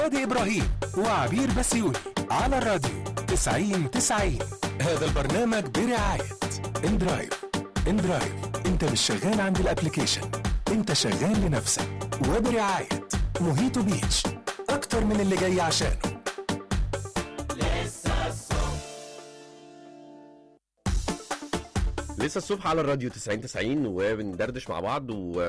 شادي إبراهيم وعبير بسيوني على الراديو 90 90 هذا البرنامج برعاية اندرايف اندرايف انت مش شغال عند الابليكيشن انت شغال لنفسك وبرعاية موهيتو بيتش اكتر من اللي جاي عشانه لسه الصبح على الراديو 90 90 وبندردش مع بعض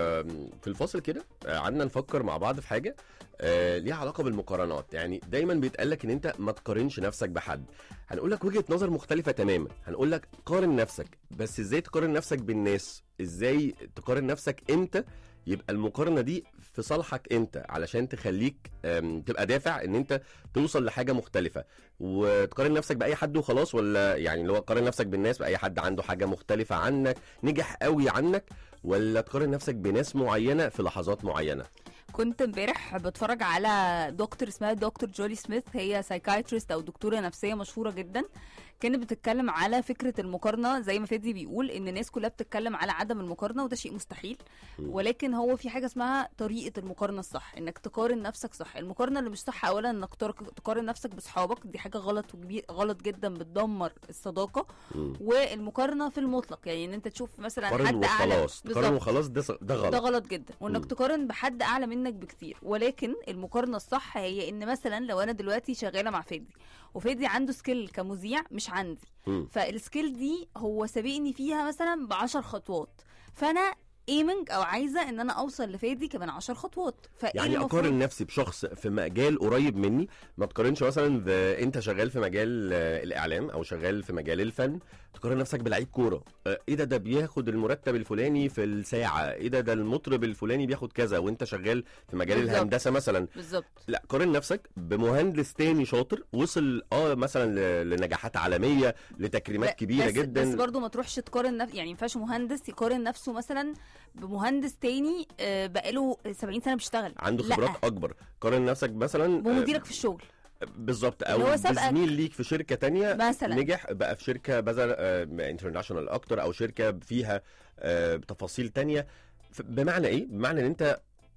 وفي الفاصل كده آه، قعدنا نفكر مع بعض في حاجه آه، ليها علاقه بالمقارنات يعني دايما بيتقال لك ان انت ما تقارنش نفسك بحد هنقول لك وجهه نظر مختلفه تماما هنقول لك قارن نفسك بس ازاي تقارن نفسك بالناس ازاي تقارن نفسك امتى يبقى المقارنه دي في صالحك انت علشان تخليك آم، تبقى دافع ان انت توصل لحاجه مختلفه وتقارن نفسك باي حد وخلاص ولا يعني اللي هو تقارن نفسك بالناس باي حد عنده حاجه مختلفه عنك نجح قوي عنك ولا تقارن نفسك بناس معينه في لحظات معينه كنت امبارح بتفرج على دكتور اسمها دكتور جولي سميث هي سايكايترست او دكتوره نفسيه مشهوره جدا كانت بتتكلم على فكره المقارنه زي ما فادي بيقول ان الناس كلها بتتكلم على عدم المقارنه وده شيء مستحيل م. ولكن هو في حاجه اسمها طريقه المقارنه الصح انك تقارن نفسك صح المقارنه اللي مش صح اولا انك تر- تقارن نفسك باصحابك دي حاجه غلط وكبير غلط جدا بتدمر الصداقه مم. والمقارنه في المطلق يعني ان انت تشوف مثلا قارن حد اعلى وخلاص تقارن بالظبط. وخلاص ده ص- ده غلط ده غلط جدا وانك مم. تقارن بحد اعلى منك بكتير ولكن المقارنه الصح هي ان مثلا لو انا دلوقتي شغاله مع فادي وفادي عنده سكيل كمذيع مش عندي مم. فالسكيل دي هو سابقني فيها مثلا بعشر خطوات فانا ايمنج او عايزه ان انا اوصل لفادي كمان عشر خطوات فايه يعني المفروض؟ اقارن نفسي بشخص في مجال قريب مني ما تقارنش مثلا ب... انت شغال في مجال آه، الاعلام او شغال في مجال الفن تقارن نفسك بلعيب كوره آه، ايه ده ده بياخد المرتب الفلاني في الساعه ايه ده ده المطرب الفلاني بياخد كذا وانت شغال في مجال بالظبط. الهندسه مثلا بالظبط لا قارن نفسك بمهندس تاني شاطر وصل اه مثلا ل- لنجاحات عالميه لتكريمات ب- كبيره بس جدا بس برضه ما تروحش تقارن نف... يعني ما ينفعش مهندس يقارن نفسه مثلا بمهندس تاني آه، بقاله 70 سنه بيشتغل عنده لا. خبرات اكبر قارن نفسك مثلا آه، بمديرك في الشغل بالظبط اللي هو او سابقك. بزميل ليك في شركه تانية مثلا نجح بقى في شركه بذل انترناشونال اكتر او شركه فيها آه، تفاصيل تانية ف- بمعنى ايه بمعنى ان انت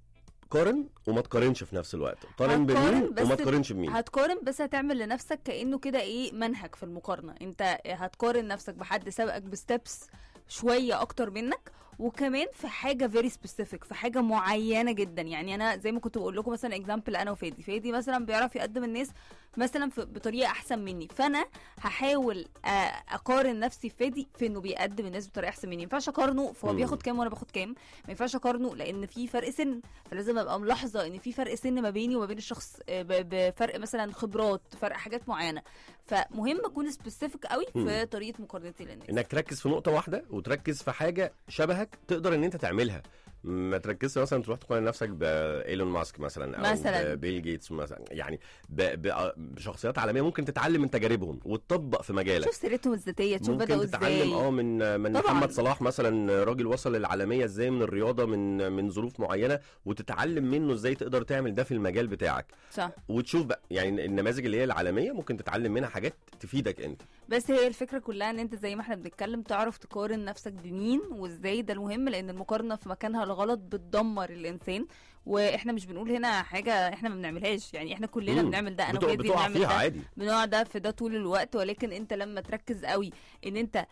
قارن وما تقارنش في نفس الوقت قارن هتقارن بمين بس وما تقارنش بمين هتقارن بس هتعمل لنفسك كانه كده ايه منهج في المقارنه انت هتقارن نفسك بحد سبقك بستبس شويه اكتر منك وكمان في حاجه فيري سبيسيفيك في حاجه معينه جدا يعني انا زي ما كنت بقول لكم مثلا اكزامبل انا وفادي فادي مثلا بيعرف يقدم الناس مثلا في بطريقه احسن مني فانا هحاول آه، اقارن نفسي في فادي في انه بيقدم الناس بطريقه احسن مني ما ينفعش اقارنه فهو مم. بياخد كام وانا باخد كام ما ينفعش اقارنه لان في فرق سن فلازم ابقى ملاحظه ان في فرق سن ما بيني وما بين الشخص آه، ب- بفرق مثلا خبرات فرق حاجات معينه فمهم اكون سبيسيفيك قوي في مم. طريقه مقارنتي للناس انك تركز في نقطه واحده وتركز في حاجه شبهك تقدر ان انت تعملها ما تركزش مثلا تروح تقارن نفسك بايلون ماسك مثلا او مثلاً. بيل جيتس مثلا يعني ب- ب- بشخصيات عالميه ممكن تتعلم من تجاربهم وتطبق في مجالك شوف سيرتهم الذاتيه تشوف بداوا ممكن تتعلم اه ازاي من من طبعاً. محمد صلاح مثلا راجل وصل للعالميه ازاي من الرياضه من من ظروف معينه وتتعلم منه ازاي تقدر تعمل ده في المجال بتاعك صح وتشوف بقى يعني النماذج اللي هي العالميه ممكن تتعلم منها حاجات تفيدك انت بس هي الفكره كلها ان انت زي ما احنا بنتكلم تعرف تقارن نفسك بمين وازاي ده المهم لان المقارنه في مكانها الغلط بتدمر الانسان واحنا مش بنقول هنا حاجه احنا ما بنعملش يعني احنا كلنا مم. بنعمل ده انا بتقع, وفادي بتقع بنعمل فيها ده عادي بنقع ده في ده طول الوقت ولكن انت لما تركز قوي ان انت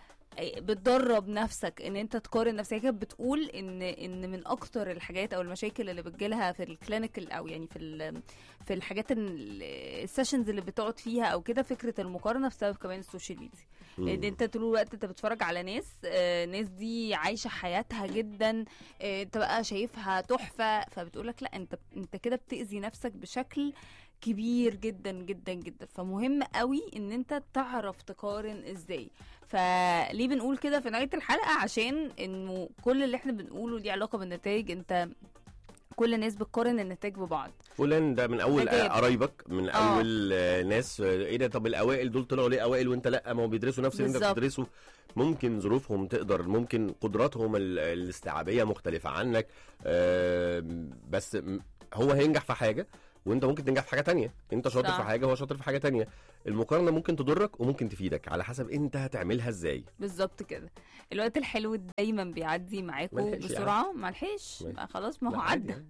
بتدرب نفسك ان انت تقارن نفسك هي كانت بتقول ان ان من اكتر الحاجات او المشاكل اللي بتجيلها في الكلينيكال او يعني في ال- في الحاجات ال- السيشنز اللي بتقعد فيها او كده فكره المقارنه بسبب كمان السوشيال ميديا لان مم. انت طول الوقت انت بتتفرج على ناس آه، ناس دي عايشه حياتها جدا آه، انت بقى شايفها تحفه فبتقولك لا انت انت كده بتاذي نفسك بشكل كبير جدا جدا جدا فمهم قوي ان انت تعرف تقارن ازاي فليه بنقول كده في نهايه الحلقه عشان انه كل اللي احنا بنقوله ليه علاقه بالنتائج انت كل الناس بتقارن النتائج ببعض فلان ده من اول حاجات. قرايبك من آه. اول آه، ناس آه، ايه ده طب الاوائل دول طلعوا ليه اوائل وانت لا ما هو بيدرسوا نفس اللي انت بالظبط. بتدرسه ممكن ظروفهم تقدر ممكن قدراتهم ال- الاستيعابيه مختلفه عنك آه، بس م- هو هينجح في حاجه وانت ممكن تنجح في حاجه تانية انت شاطر صح. في حاجه وهو شاطر في حاجه تانية المقارنه ممكن تضرك وممكن تفيدك على حسب انت هتعملها ازاي بالظبط كده الوقت الحلو دايما بيعدي معاكم ملحقش بسرعه ملحقش ملحقش. خلاص ما هو لا، عادي عدى يعني.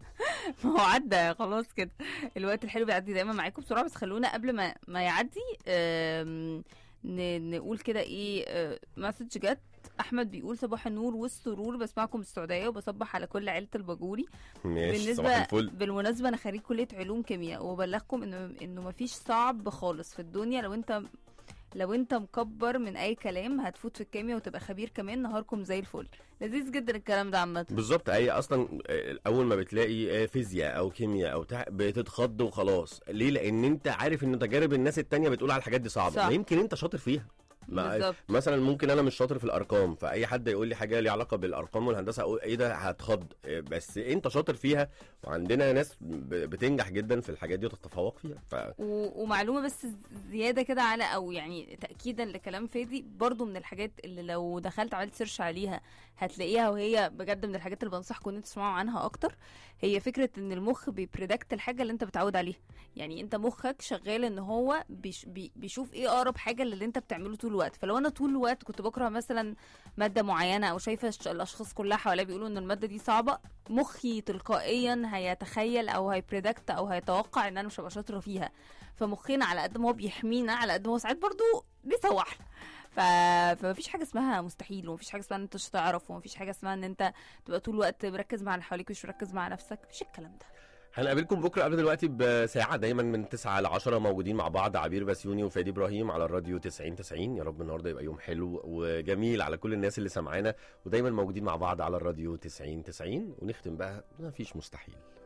ما هو عدى خلاص كده الوقت الحلو بيعدي دايما معاكم بسرعه بس خلونا قبل ما ما يعدي آم، ن- نقول كده ايه آه، مسج جت احمد بيقول صباح النور والسرور بسمعكم من السعوديه وبصبح على كل عيله الباجوري ماشي صباح بالنسبه الفل بالمناسبه انا خريج كليه علوم كيمياء وبلغكم انه انه مفيش صعب خالص في الدنيا لو انت لو انت مكبر من اي كلام هتفوت في الكيمياء وتبقى خبير كمان نهاركم زي الفل لذيذ جدا الكلام ده عامه بالظبط هي اصلا آه، اول ما بتلاقي آه، فيزياء او كيمياء او تع... بتتخض وخلاص ليه لان انت عارف ان تجارب الناس التانية بتقول على الحاجات دي صعبه صح. ما يمكن انت شاطر فيها ما بالظبط مثلا ممكن انا مش شاطر في الارقام فاي حد يقول لي حاجه ليها علاقه بالارقام والهندسه اقول ايه ده هتخض إيه، بس انت شاطر فيها وعندنا ناس ب- بتنجح جدا في الحاجات دي وتتفوق فيها ف و- ومعلومه بس زياده كده على او يعني تاكيدا لكلام فادي برضو من الحاجات اللي لو دخلت عملت سيرش عليها هتلاقيها وهي بجد من الحاجات اللي بنصحكم ان انتوا تسمعوا عنها اكتر هي فكره ان المخ بيبريدكت الحاجه اللي انت بتعود عليها يعني انت مخك شغال ان هو بيش بي بيشوف ايه اقرب حاجه للي انت بتعمله طول الوقت فلو انا طول الوقت كنت بكره مثلا ماده معينه او شايفه الش- الاشخاص كلها حواليا بيقولوا ان الماده دي صعبه مخي تلقائيا هيتخيل او هيبريدكت او هيتوقع ان انا مش هبقى شاطره فيها فمخنا على قد ما هو بيحمينا على قد ما هو ساعات برضو بيسوحنا ف... فمفيش حاجه اسمها مستحيل ومفيش حاجه اسمها ان انت مش هتعرف ومفيش حاجه اسمها ان انت تبقى طول الوقت مركز مع اللي حواليك مش مركز مع نفسك مفيش الكلام ده هنقابلكم بكره قبل دلوقتي بساعه دايما من 9 ل 10 موجودين مع بعض عبير بسيوني وفادي ابراهيم على الراديو 90 90 يا رب النهارده يبقى يوم حلو وجميل على كل الناس اللي سامعانا ودايما موجودين مع بعض على الراديو 90 90 ونختم بقى ما فيش مستحيل